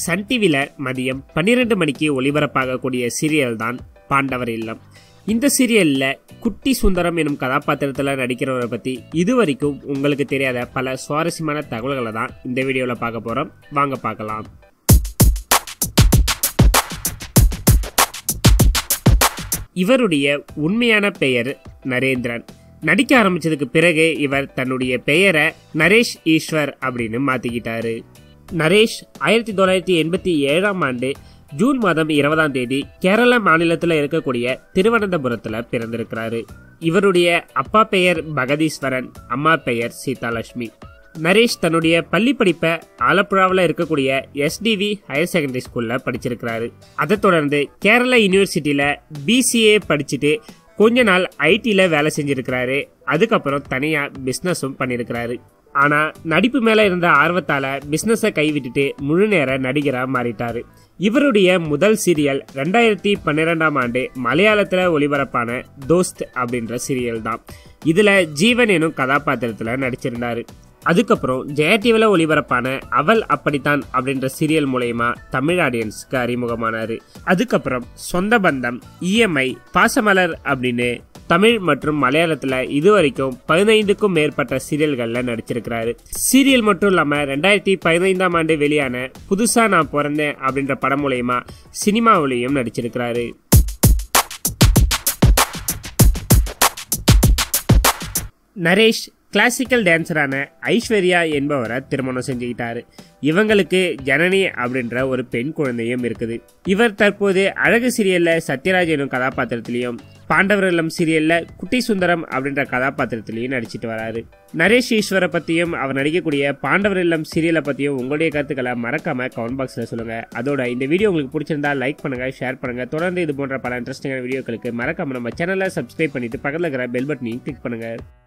Sun டிவியில் மதியம் பன்னிரெண்டு மணிக்கு ஒளிபரப்பாகக்கூடிய சீரியல் தான் பாண்டவர் இல்லம் இந்த சீரியல்ல குட்டி சுந்தரம் எனும் கதாபாத்திரத்தில் நடிக்கிறவரை பத்தி இதுவரைக்கும் உங்களுக்கு தெரியாத பல சுவாரஸ்யமான தகவல்களை தான் இந்த வீடியோவில் பார்க்க போறோம் வாங்க பார்க்கலாம் இவருடைய உண்மையான பெயர் நரேந்திரன் நடிக்க ஆரம்பிச்சதுக்கு பிறகு இவர் தன்னுடைய பெயரை நரேஷ் ஈஸ்வர் அப்படின்னு மாத்திக்கிட்டாரு நரேஷ் ஆயிரத்தி தொள்ளாயிரத்தி எண்பத்தி ஏழாம் ஆண்டு ஜூன் மாதம் இருபதாம் தேதி கேரள மாநிலத்தில் இருக்கக்கூடிய திருவனந்தபுரத்தில் பிறந்திருக்கிறாரு இவருடைய அப்பா பெயர் பகதீஸ்வரன் அம்மா பெயர் சீதாலட்சுமி நரேஷ் தன்னுடைய பள்ளி படிப்பை ஆலப்புழாவில் இருக்கக்கூடிய எஸ்டிவி ஹையர் செகண்டரி ஸ்கூலில் படிச்சிருக்கிறாரு அதை தொடர்ந்து கேரளா யூனிவர்சிட்டியில் பிசிஏ படிச்சுட்டு கொஞ்ச நாள் ஐடியில் வேலை செஞ்சிருக்கிறாரு அதுக்கப்புறம் தனியாக பிஸ்னஸும் பண்ணியிருக்கிறாரு ஆனால் நடிப்பு மேலே இருந்த ஆர்வத்தால் பிஸ்னஸை கைவிட்டுட்டு முழு நேர நடிகராக மாறிட்டாரு இவருடைய முதல் சீரியல் ரெண்டாயிரத்தி பன்னிரெண்டாம் ஆண்டு மலையாளத்தில் ஒளிபரப்பான தோஸ்த் அப்படின்ற சீரியல் தான் இதில் ஜீவன் எனும் கதாபாத்திரத்தில் நடிச்சிருந்தாரு அதுக்கப்புறம் ஜெயா டிவியில் ஒளிபரப்பான அவள் அப்படித்தான் அப்படின்ற சீரியல் மூலயமா தமிழ் ஆடியன்ஸ்க்கு அறிமுகமானாரு அதுக்கப்புறம் சொந்த பந்தம் இஎம்ஐ பாசமலர் அப்படின்னு தமிழ் மற்றும் மலையாளத்தில் இதுவரைக்கும் பதினைந்துக்கும் மேற்பட்ட சீரியல்களில் நடிச்சிருக்கிறாரு சீரியல் மட்டும் இல்லாமல் ரெண்டாயிரத்தி பதினைந்தாம் ஆண்டு வெளியான புதுசாக நான் பிறந்தேன் அப்படின்ற படம் மூலயமா சினிமாவிலையும் நடிச்சிருக்கிறாரு நரேஷ் கிளாசிக்கல் டான்சரான ஐஸ்வர்யா என்பவரை திருமணம் செஞ்சுக்கிட்டாரு இவங்களுக்கு ஜனனி அப்படின்ற ஒரு பெண் குழந்தையும் இருக்குது இவர் தற்போது அழகு சீரியல்ல சத்யராஜ் எனும் கதாபாத்திரத்திலையும் பாண்டவர் இல்லம் சீரியல்ல குட்டி சுந்தரம் அப்படின்ற கதாபாத்திரத்திலையும் நடிச்சிட்டு வராரு நரேஷ் ஈஸ்வரை பத்தியும் அவர் நடிக்கக்கூடிய பாண்டவர் இல்லம் சீரியலை பத்தியும் உங்களுடைய கருத்துக்களை மறக்காம கமெண்ட் பாக்ஸ்ல சொல்லுங்க அதோட இந்த வீடியோ உங்களுக்கு பிடிச்சிருந்தா லைக் பண்ணுங்க ஷேர் பண்ணுங்க தொடர்ந்து இது போன்ற பல இன்ட்ரெஸ்டிங்கான வீடியோக்களுக்கு மறக்காம நம்ம சேனலை சப்ஸ்கிரைப் பண்ணிட்டு பக்கத்தில் இருக்கிற பெல் பட்டனையும் கிளிக் பண்ணுங்க